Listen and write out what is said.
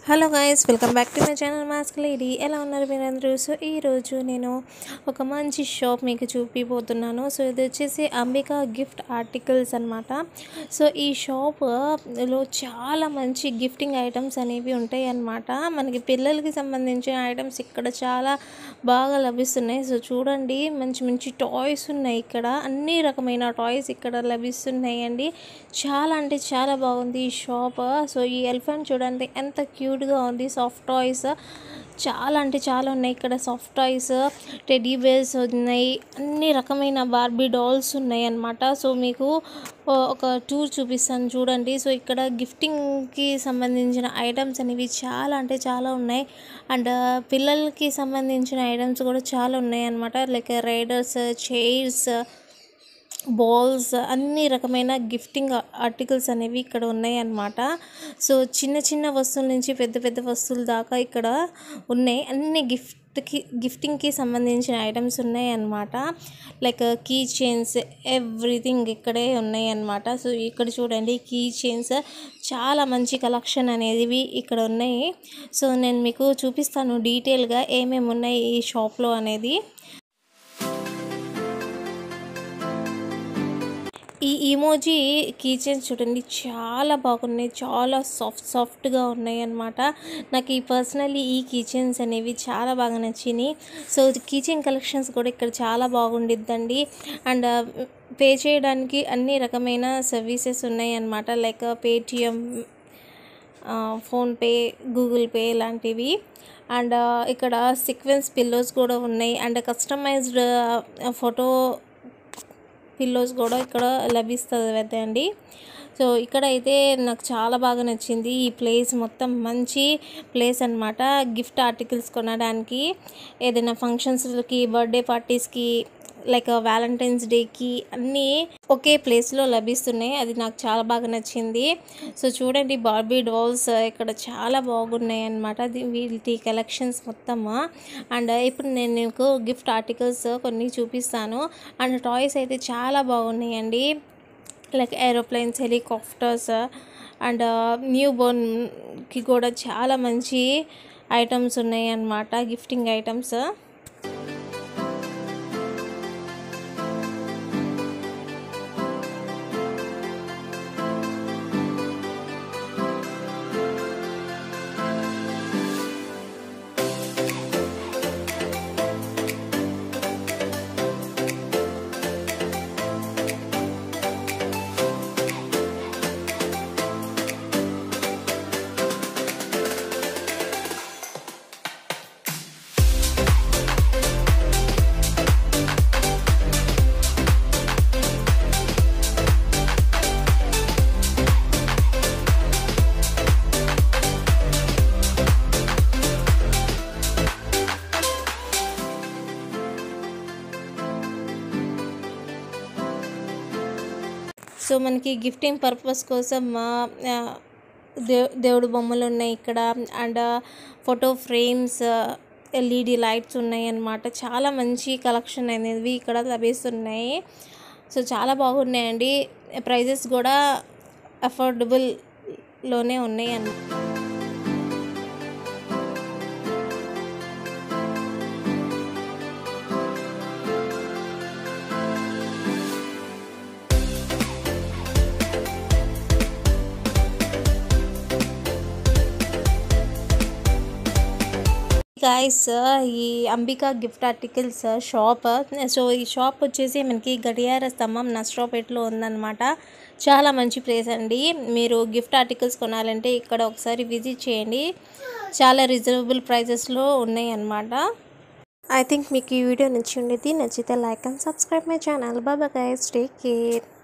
hello guys welcome back to my channel mask lady ఎలా ఉన్నారు మీరందరూ సో ఈరోజు నేను ఒక మంచి షాప్ మీకు చూపిపోతున్నాను సో ఇది వచ్చేసి అంబికా గిఫ్ట్ ఆర్టికల్స్ అనమాట సో ఈ షాప్లో చాలా మంచి గిఫ్టింగ్ ఐటమ్స్ అనేవి ఉంటాయి అన్నమాట మనకి పిల్లలకి సంబంధించిన ఐటమ్స్ ఇక్కడ చాలా బాగా లభిస్తున్నాయి సో చూడండి మంచి మంచి టాయ్స్ ఉన్నాయి ఇక్కడ అన్ని రకమైన టాయ్స్ ఇక్కడ లభిస్తున్నాయి అండి చాలా అంటే చాలా బాగుంది ఈ షాప్ సో ఈ ఎలిఫెంట్ చూడండి ఎంత క్యూట్గా ఉంది సాఫ్ట్ టాయ్స్ చాలా అంటే చాలా ఉన్నాయి ఇక్కడ సాఫ్ట్ టాయ్స్ టెడీ బేర్స్ ఉన్నాయి అన్ని రకమైన బార్బీ డాల్స్ ఉన్నాయి అన్నమాట సో మీకు ఓ- ఒక టూర్ చూపిస్తాను చూడండి సో ఇక్కడ గిఫ్టింగ్కి సంబంధించిన ఐటమ్స్ అనేవి చాలా అంటే చాలా ఉన్నాయి అండ్ పిల్లలకి సంబంధించిన ఐటమ్స్ కూడా చాలా ఉన్నాయి అన్నమాట లైక్ రైడర్స్ చైర్స్ బాల్స్ అన్ని రకమైన గిఫ్టింగ్ ఆర్టికల్స్ అనేవి ఇక్కడ ఉన్నాయి అన్నమాట సో చిన్న చిన్న వస్తువుల నుంచి పెద్ద పెద్ద వస్తువుల దాకా ఇక్కడ ఉన్నాయి అన్ని గిఫ్ట్కి గిఫ్టింగ్కి సంబంధించిన ఐటమ్స్ ఉన్నాయి అన్నమాట లైక్ కీ చైన్స్ ఎవ్రీథింగ్ ఇక్కడే ఉన్నాయి అన్నమాట సో ఇక్కడ చూడండి కీ చైన్స్ చాలా మంచి కలెక్షన్ అనేవి ఇక్కడ ఉన్నాయి సో నేను మీకు చూపిస్తాను డీటెయిల్గా ఏమేమి ఉన్నాయి ఈ షాప్లో అనేది ఈ ఈమోజీ కీచైన్స్ చూడండి చాలా బాగున్నాయి చాలా సాఫ్ట్ సాఫ్ట్గా ఉన్నాయి అన్నమాట నాకు ఈ పర్సనల్లీ ఈ కీచైన్స్ అనేవి చాలా బాగా నచ్చినాయి సో కీచైన్ కలెక్షన్స్ కూడా ఇక్కడ చాలా బాగుండిద్దండి అండ్ పే చేయడానికి అన్ని రకమైన సర్వీసెస్ ఉన్నాయి అన్నమాట like Paytm PhonePe Google pay లాంటివి అండ్ ఇక్కడ సీక్వెన్స్ పిల్లోస్ కూడా ఉన్నాయి అండ్ కస్టమైజ్డ్ ఫోటో పిల్లోస్ కూడా ఇక్కడ లభిస్తుంది అండి సో ఇక్కడ అయితే నాకు చాలా బాగా నచ్చింది ఈ ప్లేస్ మొత్తం మంచి ప్లేస్ అన్నమాట గిఫ్ట్ ఆర్టికల్స్ కొనడానికి ఏదైనా ఫంక్షన్స్కి బర్త్డే పార్టీస్కి లైక్ వ్యాలంటైన్స్ డేకి అన్నీ ఒకే ప్లేస్లో లభిస్తున్నాయి అది నాకు చాలా బాగా నచ్చింది సో చూడండి బార్బీ డాల్స్ ఇక్కడ చాలా బాగున్నాయి అన్నమాట అది వీటి కలెక్షన్స్ మొత్తము అండ్ ఇప్పుడు నేను మీకు గిఫ్ట్ ఆర్టికల్స్ కొన్ని చూపిస్తాను అండ్ టాయ్స్ అయితే చాలా బాగున్నాయండి like aeroplanes helicopters and new బోర్న్కి కూడా చాలా మంచి ఐటమ్స్ ఉన్నాయి అన్నమాట గిఫ్టింగ్ ఐటమ్స్ సో మనకి గిఫ్టింగ్ పర్పస్ కోసం ఆ, ఆ, దేవ్ దేవుడు బొమ్మలు ఉన్నాయి ఇక్కడ and photo frames LED lights ఉన్నాయి అన్నమాట చాలా మంచి కలెక్షన్ అనేవి ఇక్కడ లభిస్తున్నాయి సో చాలా బాగున్నాయండి ప్రైజెస్ కూడా అఫోర్డబుల్లోనే ఉన్నాయి అన్న గాయస్ ఈ Ambika gift articles shop so ఈ షాప్ వచ్చేసి మనకి గడియార స్తంభం నస్ట్రాపేట్లో ఉందన్నమాట చాలా మంచి ప్లేస్ అండి మీరు గిఫ్ట్ ఆర్టికల్స్ కొనాలంటే ఇక్కడ ఒకసారి విజిట్ చేయండి చాలా రీజనబుల్ ప్రైజెస్లో ఉన్నాయి అన్నమాట ఐ థింక్ మీకు ఈ వీడియో నచ్చి ఉండేది నచ్చితే like and subscribe my channel బాబా గైస్ టేక్ కేర్